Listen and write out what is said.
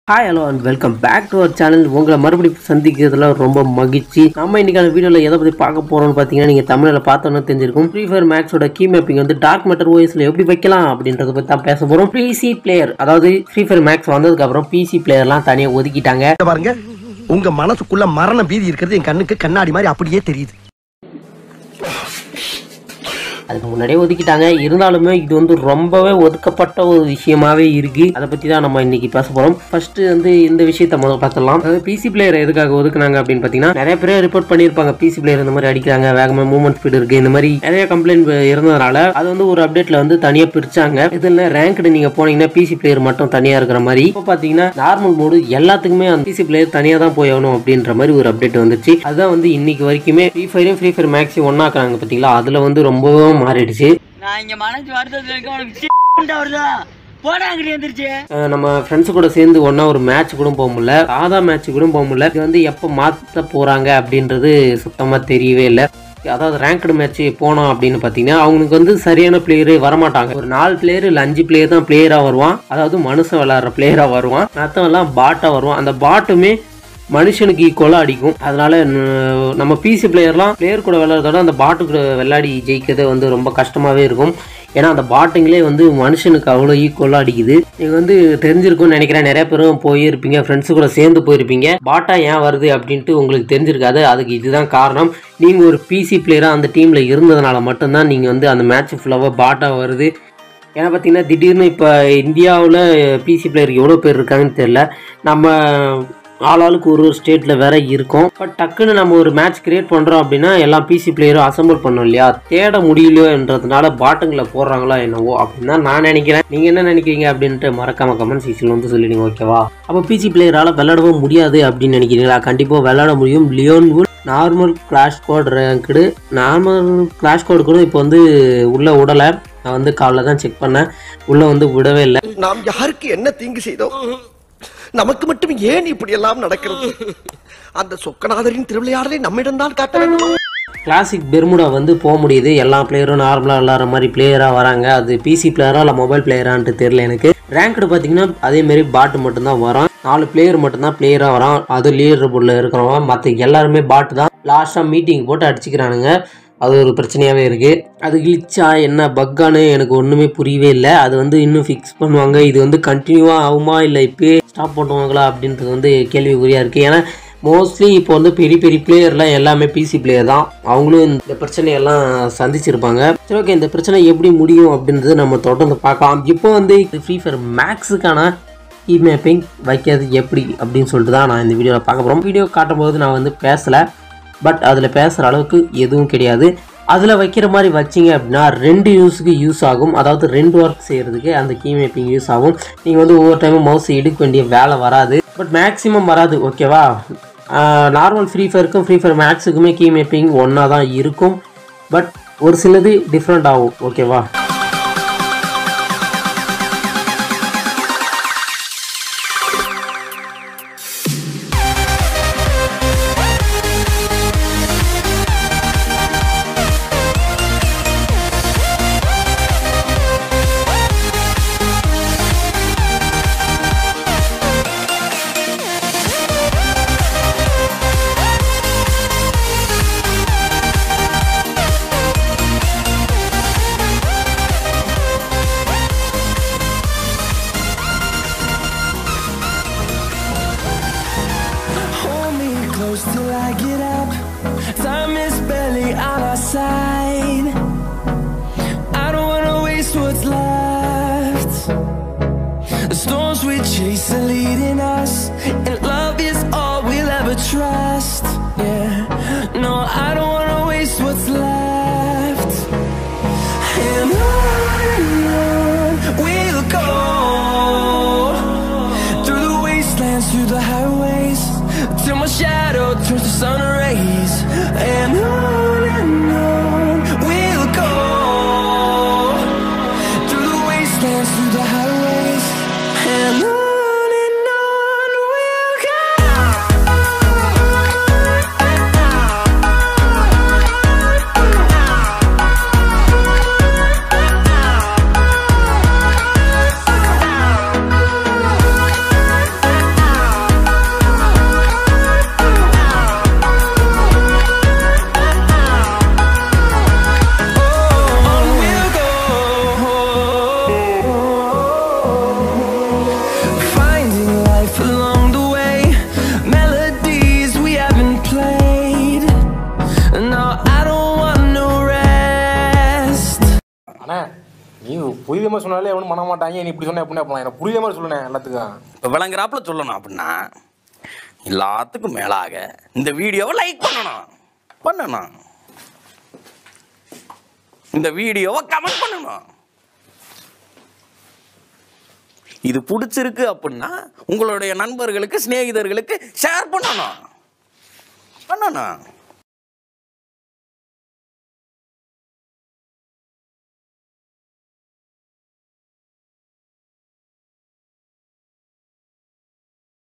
Hi hello and welcome back to our channel உங்களை மறுபடியும் சந்திக்கிறதுல ரொம்ப மகிழ்ச்சி நம்ம இன்னைக்கான வீடியோவில் எதை பற்றி பார்க்க போகிறோம்னு பார்த்தீங்கன்னா நீங்கள் தமிழில் பார்த்தோன்னு தெரிஞ்சிருக்கும் ஃப்ரீ ஃபயர் மேக்ஸோட கீ மேப்பிங் வந்து டார்க் மேட்டர் ஓஎஸில் எப்படி வைக்கலாம் அப்படின்றத பற்றி தான் பேச போகிறோம் பிசி பிளேயர் அதாவது ஃப்ரீ ஃபயர் மேக்ஸ் வந்ததுக்கப்புறம் பிசி பிளேயர்லாம் தனியாக ஒதுக்கிட்டாங்க இத பாருங்க உங்க மனசுக்குள்ள மரண பீதி இருக்கிறது என் கண்ணுக்கு கண்ணாடி மாதிரி அப்படியே தெரியுது அதுக்கு முன்னாடியே ஒதுக்கிட்டாங்க இருந்தாலுமே இது வந்து ரொம்பவே ஒதுக்கப்பட்ட ஒரு விஷயமாவே இருக்கு அதை பத்தி தான் நம்ம இன்னைக்கு பேச போறோம் ஃபர்ஸ்ட் வந்து இந்த விஷயத்த முதல்ல பார்த்துடலாம் அதாவது பிசி பிளேயர் எதுக்காக ஒதுக்குனாங்க அப்படின்னு பார்த்தீங்கன்னா நிறைய பேர் ரிப்போர்ட் பண்ணியிருப்பாங்க பிசி பிளேயர் இந்த மாதிரி அடிக்கிறாங்க வேகமாக மூவ்மெண்ட் ஸ்பீடு இருக்கு இந்த மாதிரி நிறைய கம்ப்ளைண்ட் இருந்ததுனால அது வந்து ஒரு அப்டேட்ல வந்து தனியாக பிரிச்சாங்க இதில் ரேங்க்டு நீங்க போனீங்கன்னா பிசி பிளேயர் மட்டும் தனியாக இருக்கிற மாதிரி இப்போ பார்த்தீங்கன்னா நார்மல் மோடு எல்லாத்துக்குமே அந்த பிசி பிளேயர் தனியாக தான் போய் ஆகணும் அப்படின்ற மாதிரி ஒரு அப்டேட் வந்துச்சு அதுதான் வந்து இன்னைக்கு வரைக்குமே ஃப்ரீ ஃபயரும் ஃப்ரீ ஃபயர் மேக்ஸி ஒன்னாக்குறாங்க பார்த்தீங்களா அதில் வந்து ரொம்பவும் மாறிடுச்சு நான் இங்க மனசு வருத்தத்துல இருக்க உனக்கு சீண்டா வருதா போடா அங்கிட்டு எந்திரிச்சு அஹ் நம்ம ஃப்ரெண்ட்ஸ் கூட சேர்ந்து ஒன்றா ஒரு மேட்ச் கூட போக முடியல சாதா மேட்ச் கூட போக முடியல இது வந்து எப்போ மாற்ற போகிறாங்க அப்படின்றது சுத்தமாக தெரியவே இல்லை அதாவது ரேங்க்டு மேட்ச் போனோம் அப்படின்னு பார்த்தீங்கன்னா அவங்களுக்கு வந்து சரியான பிளேயரே வரமாட்டாங்க ஒரு நாலு பிளேயர் இல்லை அஞ்சு பிளேயர் தான் பிளேயராக வருவான் அதாவது மனுஷன் விளையாடுற பிளேயராக வருவான் மற்றவெல்லாம் பாட்டாக வருவான் அந்த பாட்டுமே மனுஷனுக்கு ஈக்குவலாக அடிக்கும் அதனால ந- நம்ம பிசி பிளேயர்லாம் பிளேயர் கூட விளையாடுறதோட அந்த பாட்டு கூட விளையாடி ஜெயிக்கிறது வந்து ரொம்ப கஷ்டமாகவே இருக்கும் ஏன்னா அந்த பாட்டுங்களே வந்து மனுஷனுக்கு அவ்வளோ ஈக்குவலாக அடிக்குது நீங்கள் வந்து தெரிஞ்சிருக்கும்னு நினைக்கிறேன் நிறைய பேரும் போயிருப்பீங்க ஃப்ரெண்ட்ஸு கூட சேர்ந்து போயிருப்பீங்க பாட்டா ஏன் வருது அப்படின்ட்டு உங்களுக்கு தெரிஞ்சிருக்காது அதுக்கு இதுதான் காரணம் நீங்கள் ஒரு பிசி பிளேயராக அந்த டீமில் இருந்ததுனால மட்டும்தான் நீங்கள் வந்து அந்த மேட்ச் ஃபுல்லாக பாட்டா வருது ஏன்னா பார்த்தீங்கன்னா திடீர்னு இப்போ இந்தியாவில் பிசி பிளேயர் எவ்வளோ பேர் இருக்காங்கன்னு தெரில நம்ம ஆளாளுக்கு ஒரு ஒரு ஸ்டேட்டில் வேற இருக்கோம் பட் டக்குன்னு நம்ம ஒரு மேட்ச் கிரியேட் பண்ணுறோம் அப்படின்னா எல்லா பிசி பிளேயரும் அசம்பிள் பண்ணோம் இல்லையா தேட முடியலையோன்றதுனால பாட்டுங்களை போடுறாங்களோ என்னவோ அப்படின்னு தான் நான் நினைக்கிறேன் நீங்கள் என்ன நினைக்கிறீங்க அப்படின்ட்டு மறக்காம கமெண்ட் செக்ஷனில் வந்து சொல்லிடுங்க ஓகேவா அப்போ பிசி பிளேயரால் விளையாடவும் முடியாது அப்படின்னு நினைக்கிறீங்களா கண்டிப்பாக விளையாட முடியும் லியோன் வுட் நார்மல் கிளாஷ் கோட் ரேங்க்டு நார்மல் கிளாஷ் கோட் கூட இப்போ வந்து உள்ளே விடலை நான் வந்து காலைல தான் செக் பண்ணேன் உள்ளே வந்து விடவே இல்லை நாம் யாருக்கு என்ன தீங்கு செய்தோம் நமக்கு மட்டும் ஏன் இப்படி எல்லாம் நடக்கிறது அந்த சொக்கநாதரின் திருவிளையாடலை நம்மிடம்தான் காட்ட வேண்டும் கிளாசிக் பெர்முடா வந்து போக முடியுது எல்லா பிளேயரும் நார்மலாக விளாட்ற மாதிரி பிளேயராக வராங்க அது பிசி பிளேயரா இல்லை மொபைல் பிளேயரான்ட்டு தெரியல எனக்கு ரேங்க்டு பார்த்தீங்கன்னா அதேமாரி பாட்டு மட்டும்தான் வரான் நாலு பிளேயர் மட்டும்தான் பிளேயராக வரான் அது லீடர் போர்டில் இருக்கிறவங்க மற்ற எல்லாருமே பாட்டு தான் லாஸ்ட்டாக மீட்டிங் போட்டு அடிச்சுக்கிறானுங்க அது ஒரு பிரச்சனையாகவே இருக்குது அது கிழிச்சா என்ன பக்கான்னு எனக்கு ஒன்றுமே புரியவே இல்லை அது வந்து இன்னும் ஃபிக்ஸ் பண்ணுவாங்க இது வந்து கண்டினியூவாக ஆகுமா இல்லை இப்பயே ஸ்டாப் பண்ணுவாங்களா அப்படின்றது வந்து கேள்விக்குறியாக இருக்குது ஏன்னா மோஸ்ட்லி இப்போ வந்து பெரிய பெரிய பிளேயர்லாம் எல்லாமே பிசி பிளேயர் தான் அவங்களும் இந்த பிரச்சனையெல்லாம் சந்திச்சிருப்பாங்க சரி ஓகே இந்த பிரச்சனை எப்படி முடியும் அப்படின்றது நம்ம தொடர்ந்து பார்க்கலாம் இப்போ வந்து ஃப்ரீ ஃபயர் மேக்ஸுக்கான இ மேப்பிங் வைக்கிறது எப்படி அப்படின்னு சொல்லிட்டு தான் நான் இந்த வீடியோவில் பார்க்க போகிறோம் வீடியோ காட்டும்போது நான் வந்து பேசலை பட் அதில் பேசுகிற அளவுக்கு எதுவும் கிடையாது அதில் வைக்கிற மாதிரி வச்சிங்க அப்படின்னா ரெண்டு யூஸுக்கு யூஸ் ஆகும் அதாவது ரெண்டு ஒர்க் செய்கிறதுக்கு அந்த கீ மேப்பிங் யூஸ் ஆகும் நீங்கள் வந்து ஒவ்வொரு டைமும் மவுஸ் எடுக்க வேண்டிய வேலை வராது பட் மேக்ஸிமம் வராது ஓகேவா நார்மல் ஃப்ரீ ஃபயருக்கும் ஃப்ரீ ஃபயர் மேக்ஸுக்குமே கீ மேப்பிங் ஒன்றா தான் இருக்கும் பட் ஒரு சிலது டிஃப்ரெண்ட் ஆகும் ஓகேவா Hold me close till I get up. Time is barely on our side. I don't wanna waste what's left. The storms we chase are leading us, and love is all we'll ever trust. Yeah, no, I don't wanna waste what's left. And on and on we'll go through the wastelands, through the highways, till my shadow turns to sun rays. And on and on we'll go through the wastelands, through the highways, and on and on we'll go. புரியுத மாதிரி சொன்னாலே எவனும் பண்ண மாட்டாங்க நீ இப்படி சொன்ன எப்படின்னா பண்ணலாம் எனக்கு புரியுத மாதிரி சொல்லுனேன் எல்லாத்துக்கும் இப்போ விளங்குறாப்புல சொல்லணும் அப்படின்னா எல்லாத்துக்கும் மேலாக இந்த வீடியோவை லைக் பண்ணணும் பண்ணணும் இந்த வீடியோவை கமெண்ட் பண்ணணும் இது பிடிச்சிருக்கு அப்படின்னா உங்களுடைய நண்பர்களுக்கு சிநேகிதர்களுக்கு ஷேர் பண்ணணும் பண்ணணும்